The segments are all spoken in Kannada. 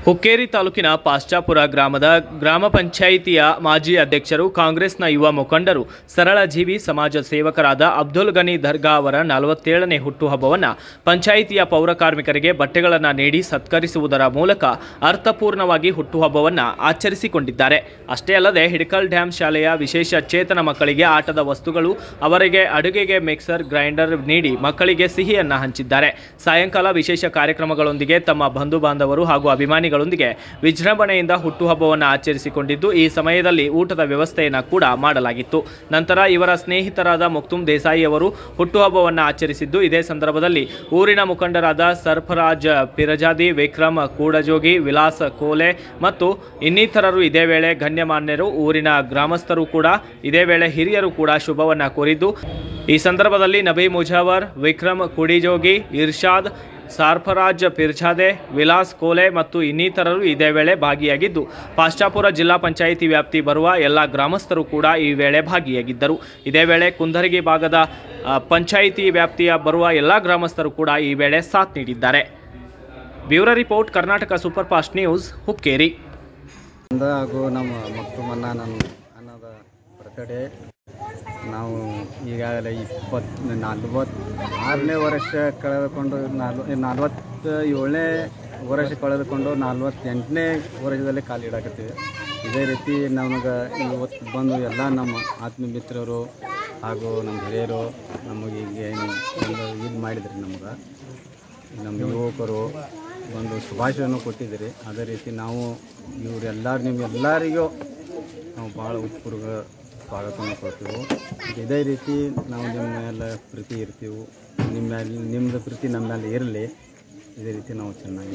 ಹುಕ್ಕೇರಿ ತಾಲೂಕಿನ ಪಾಶ್ಚಾಪುರ ಗ್ರಾಮದ ಗ್ರಾಮ ಪಂಚಾಯಿತಿಯ ಮಾಜಿ ಅಧ್ಯಕ್ಷರು ಕಾಂಗ್ರೆಸ್ನ ಯುವ ಮುಖಂಡರು ಸರಳ ಜೀವಿ ಸಮಾಜ ಸೇವಕರಾದ ಅಬ್ದುಲ್ ಗನಿ ದರ್ಗಾ ಅವರ ನಲವತ್ತೇಳನೇ ಹುಟ್ಟುಹಬ್ಬವನ್ನು ಪಂಚಾಯಿತಿಯ ಪೌರ ಕಾರ್ಮಿಕರಿಗೆ ಬಟ್ಟೆಗಳನ್ನು ನೀಡಿ ಸತ್ಕರಿಸುವುದರ ಮೂಲಕ ಅರ್ಥಪೂರ್ಣವಾಗಿ ಹುಟ್ಟುಹಬ್ಬವನ್ನು ಆಚರಿಸಿಕೊಂಡಿದ್ದಾರೆ ಅಷ್ಟೇ ಅಲ್ಲದೆ ಹಿಡಕಲ್ ಡ್ಯಾಂ ಶಾಲೆಯ ವಿಶೇಷ ಚೇತನ ಮಕ್ಕಳಿಗೆ ಆಟದ ವಸ್ತುಗಳು ಅವರಿಗೆ ಅಡುಗೆಗೆ ಮಿಕ್ಸರ್ ಗ್ರೈಂಡರ್ ನೀಡಿ ಮಕ್ಕಳಿಗೆ ಸಿಹಿಯನ್ನು ಹಂಚಿದ್ದಾರೆ ಸಾಯಂಕಾಲ ವಿಶೇಷ ಕಾರ್ಯಕ್ರಮಗಳೊಂದಿಗೆ ತಮ್ಮ ಬಂಧು ಬಾಂಧವರು ಹಾಗೂ ಅಭಿಮಾನಿಗಳೊಂದಿಗೆ ವಿಜೃಂಭಣೆಯಿಂದ ಹುಟ್ಟುಹಬ್ಬವನ್ನು ಆಚರಿಸಿಕೊಂಡಿದ್ದು ಈ ಸಮಯದಲ್ಲಿ ಊಟದ ವ್ಯವಸ್ಥೆಯನ್ನು ಕೂಡ ಮಾಡಲಾಗಿತ್ತು ನಂತರ ಇವರ ಸ್ನೇಹಿತರಾದ ಮುಕ್ತುಮ್ ದೇಸಾಯಿ ಅವರು ಹುಟ್ಟುಹಬ್ಬವನ್ನು ಆಚರಿಸಿದ್ದು ಇದೇ ಸಂದರ್ಭದಲ್ಲಿ ಊರಿನ ಮುಖಂಡರಾದ ಸರ್ಫರಾಜ್ ಪಿರಜಾದಿ ವಿಕ್ರಮ್ ಕೂಡಜೋಗಿ ವಿಲಾಸ್ ಕೋಲೆ ಮತ್ತು ಇನ್ನಿತರರು ಇದೇ ವೇಳೆ ಗಣ್ಯಮಾನ್ಯರು ಊರಿನ ಗ್ರಾಮಸ್ಥರು ಕೂಡ ಇದೇ ವೇಳೆ ಹಿರಿಯರು ಕೂಡ ಶುಭವನ್ನ ಕೋರಿದ್ದು ಈ ಸಂದರ್ಭದಲ್ಲಿ ನಬಿ ಮುಜಾವರ್ ವಿಕ್ರಮ್ ಕುಡಿಜೋಗಿ ಇರ್ಷಾದ್ ಸಾರ್ಫರಾಜ್ ಪಿರ್ಛಾದೆ ವಿಲಾಸ್ ಕೋಲೆ ಮತ್ತು ಇನ್ನಿತರರು ಇದೇ ವೇಳೆ ಭಾಗಿಯಾಗಿದ್ದು ಪಾಶ್ಚಾಪುರ ಜಿಲ್ಲಾ ಪಂಚಾಯಿತಿ ವ್ಯಾಪ್ತಿ ಬರುವ ಎಲ್ಲ ಗ್ರಾಮಸ್ಥರು ಕೂಡ ಈ ವೇಳೆ ಭಾಗಿಯಾಗಿದ್ದರು ಇದೇ ವೇಳೆ ಕುಂದರಗಿ ಭಾಗದ ಆ, ಪಂಚಾಯಿತಿ ವ್ಯಾಪ್ತಿಯ ಬರುವ ಎಲ್ಲ ಗ್ರಾಮಸ್ಥರು ಕೂಡ ಈ ವೇಳೆ ಸಾಥ್ ನೀಡಿದ್ದಾರೆ bureau report Karnataka super fast news Hukkeri ಅಂದ ಹಾಗೂ ನಮ್ಮ ಮಕ್ಕಳು ಮನ್ನ ನನ್ನ ಅನ್ನೋದ ಬರ್ತಡೇ ನಾವು ಈಗಾಗಲೇ ಇಪ್ಪತ್ತು ನಲ್ವತ್ತು ಆರನೇ ವರ್ಷ ಕಳೆದುಕೊಂಡು ನಾಲ್ವ ನಲ್ವತ್ತ ಏಳನೇ ವರ್ಷ ಕಳೆದುಕೊಂಡು ನಲ್ವತ್ತೆಂಟನೇ ವರ್ಷದಲ್ಲಿ ಕಾಲಿಡಾಕತ್ತೀವಿ ಇದೇ ರೀತಿ ನಮಗೆ ಇವತ್ತು ಬಂದು ಎಲ್ಲ ನಮ್ಮ ಆತ್ಮೀಯ ಮಿತ್ರರು ಹಾಗೂ ನಮ್ಮ ಹಿರಿಯರು ನಮಗೆ ಈಗ ಏನು ಒಂದು ಇದು ಮಾಡಿದ್ರಿ ನಮ್ಗೆ ನಮ್ಮ ಯುವಕರು ಒಂದು ಶುಭಾಶಯವನ್ನು ಕೊಟ್ಟಿದ್ದೀರಿ ಅದೇ ರೀತಿ ನಾವು ಇವರೆಲ್ಲರೂ ನಿಮ್ಮೆಲ್ಲರಿಗೂ ನಾವು ಭಾಳ ಉತ್ಪೂರ್ವ ಸ್ವಾಗತವನ್ನು ಕೊಡ್ತೀವಿ ಇದೇ ರೀತಿ ನಾವು ನಿಮ್ಮ ಮೇಲೆ ಪ್ರೀತಿ ಇರ್ತೀವಿ ನಿಮ್ಮ ಮೇಲೆ ನಿಮ್ಮದು ಪ್ರೀತಿ ನಮ್ಮ ಮೇಲೆ ಇರಲಿ ಇದೇ ರೀತಿ ನಾವು ಚೆನ್ನಾಗಿ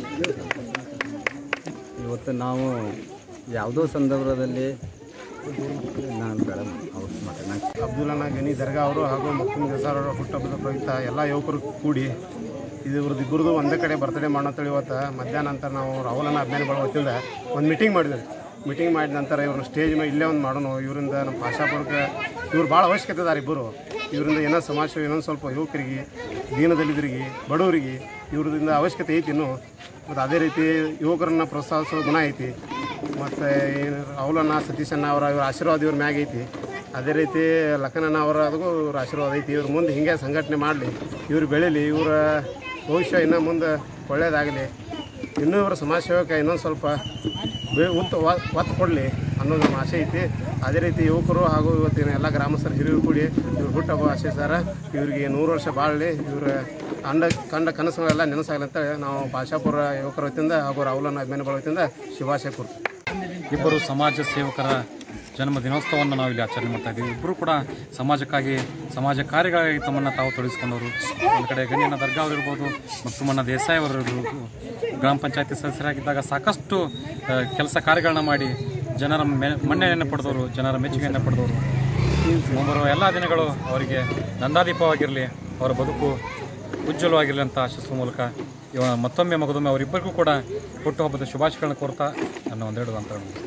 ಇವತ್ತು ನಾವು ಯಾವುದೋ ಸಂದರ್ಭದಲ್ಲಿ ನಾನು ಬೇಡ ಅವ್ರು ಮಾತಾಡ ಅಬ್ದುಲ್ಲನ ಗನಿ ದರ್ಗಾ ಅವರು ಹಾಗೂ ಮಕ್ಕಳ ದೇಸಾರ್ ಅವರ ಹುಟ್ಟುಹಬ್ಬದ ಪ್ರಯುಕ್ತ ಎಲ್ಲ ಯುವಕರು ಕೂಡಿ ಇದು ಇವ್ರದ್ದು ಇಬ್ಬರದು ಒಂದೇ ಕಡೆ ಬರ್ತಡೇ ಮಾಡೋಂತೇಳಿ ಇವತ್ತು ಮಧ್ಯಾಹ್ನ ನಂತರ ನಾವು ರಾಹುಲನ ಅಭಿಮಾನಿಗಳ ವತಿಯಿಂದ ಒಂದು ಮೀಟಿಂಗ್ ಮಾಡಿದ್ವಿ ಮೀಟಿಂಗ್ ಮಾಡಿದ ನಂತರ ಇವ್ರನ್ನ ಸ್ಟೇಜ್ ಮೇಲೆ ಇಲ್ಲೇ ಒಂದು ಮಾಡೋಣ ಇವರಿಂದ ನಮ್ಮ ಭಾಷಾಪುರಕ್ಕೆ ಇವ್ರು ಭಾಳ ಅವಶ್ಯಕತೆ ಇದ್ದಾರೆ ಇಬ್ಬರು ಇವರಿಂದ ಏನೋ ಸಮಾಜ ಸೇವೆ ಇನ್ನೊಂದು ಸ್ವಲ್ಪ ಯುವಕರಿಗೆ ದೀನದಲ್ಲಿದ್ದರಿಗೆ ಬಡವರಿಗೆ ಇವ್ರದಿಂದ ಅವಶ್ಯಕತೆ ಐತಿ ಇನ್ನು ಮತ್ತು ಅದೇ ರೀತಿ ಯುವಕರನ್ನ ಪ್ರೋತ್ಸಾಹಿಸೋ ಗುಣ ಐತಿ ಮತ್ತು ಅವಲನ್ನ ಸತೀಶಣ್ಣ ಅವರ ಇವ್ರ ಆಶೀರ್ವಾದ ಇವ್ರ ಮ್ಯಾಗ ಐತಿ ಅದೇ ರೀತಿ ಲಕ್ಕನಣ್ಣ ಅವರ ಅದಕ್ಕೂ ಇವ್ರ ಆಶೀರ್ವಾದ ಐತಿ ಇವ್ರ ಮುಂದೆ ಹಿಂಗೆ ಸಂಘಟನೆ ಮಾಡಲಿ ಇವ್ರು ಬೆಳೀಲಿ ಇವರ ಭವಿಷ್ಯ ಇನ್ನೂ ಮುಂದೆ ಒಳ್ಳೆಯದಾಗಲಿ ಇನ್ನೂ ಇವರ ಸಮಾಜ ಸೇವಕ ಇನ್ನೊಂದು ಸ್ವಲ್ಪ ಬೇ ಉತ್ತು ಒತ್ತು ಕೊಡಲಿ ಅನ್ನೋದು ನಮ್ಮ ಆಸೆ ಐತಿ ಅದೇ ರೀತಿ ಯುವಕರು ಹಾಗೂ ಇವತ್ತಿನ ಎಲ್ಲ ಗ್ರಾಮಸ್ಥರು ಹಿರಿಯರು ಕೂಡಿ ಇವ್ರು ಹುಟ್ಟಹಬ್ಬ ಆಶಿಸ್ತಾರ ಇವ್ರಿಗೆ ನೂರು ವರ್ಷ ಬಾಳಲಿ ಇವ್ರ ಅಂಡ ಕಂಡ ಕನಸುಗಳೆಲ್ಲ ನೆನಸಾಗಲಿ ಅಂತ ನಾವು ಭಾಷಾಪುರ ಯುವಕರ ವತಿಯಿಂದ ಹಾಗೂ ರಾಹುಲನ ಅಭಿಮಾನಿಗಳ ವತಿಯಿಂದ ಶುಭಾಶಯ ಕೊಡ್ತೀವಿ ಇಬ್ಬರು ಸಮಾಜ ಸೇವಕರ ಜನ್ಮ ದಿನೋತ್ಸವವನ್ನು ನಾವು ಇಲ್ಲಿ ಆಚರಣೆ ಮಾಡ್ತಾ ಇದ್ದೀವಿ ಇಬ್ಬರು ಕೂಡ ಸಮಾಜಕ್ಕಾಗಿ ಸಮಾಜ ಕಾರ್ಯಗಳಿಗಾಗಿ ತಮ್ಮನ್ನು ತಾವು ತೊಡಗಿಸಿಕೊಂಡವರು ಒಂದು ಕಡೆ ಗಣ್ಯನ ದರ್ಗಾ ಅವರಿರ್ಬೋದು ಮಕ್ಕಮಣ್ಣ ದೇಸಾಯಿ ಅವರು ಇರ್ಬೋದು ಗ್ರಾಮ ಪಂಚಾಯತಿ ಸದಸ್ಯರಾಗಿದ್ದಾಗ ಸಾಕಷ್ಟು ಕೆಲಸ ಕಾರ್ಯಗಳನ್ನ ಮಾಡಿ ಜನರ ಮೆ ಮನ್ನಣೆಯನ್ನು ಪಡೆದವರು ಜನರ ಮೆಚ್ಚುಗೆಯನ್ನು ಪಡೆದವರು ಮುಂಬರುವ ಎಲ್ಲ ದಿನಗಳು ಅವರಿಗೆ ನಂದಾದೀಪವಾಗಿರಲಿ ಅವರ ಬದುಕು ಉಜ್ವಲವಾಗಿರಲಿ ಅಂತ ಆಶಿಸುವ ಮೂಲಕ ಇವ ಮತ್ತೊಮ್ಮೆ ಮಗದೊಮ್ಮೆ ಅವರಿಬ್ಬರಿಗೂ ಕೂಡ ಹುಟ್ಟುಹಬ್ಬದ ಶುಭಾಶಯಗಳನ್ನು ಕೋರ್ತಾ ನನ್ನ ಒಂದೆರಡು ಅಂತ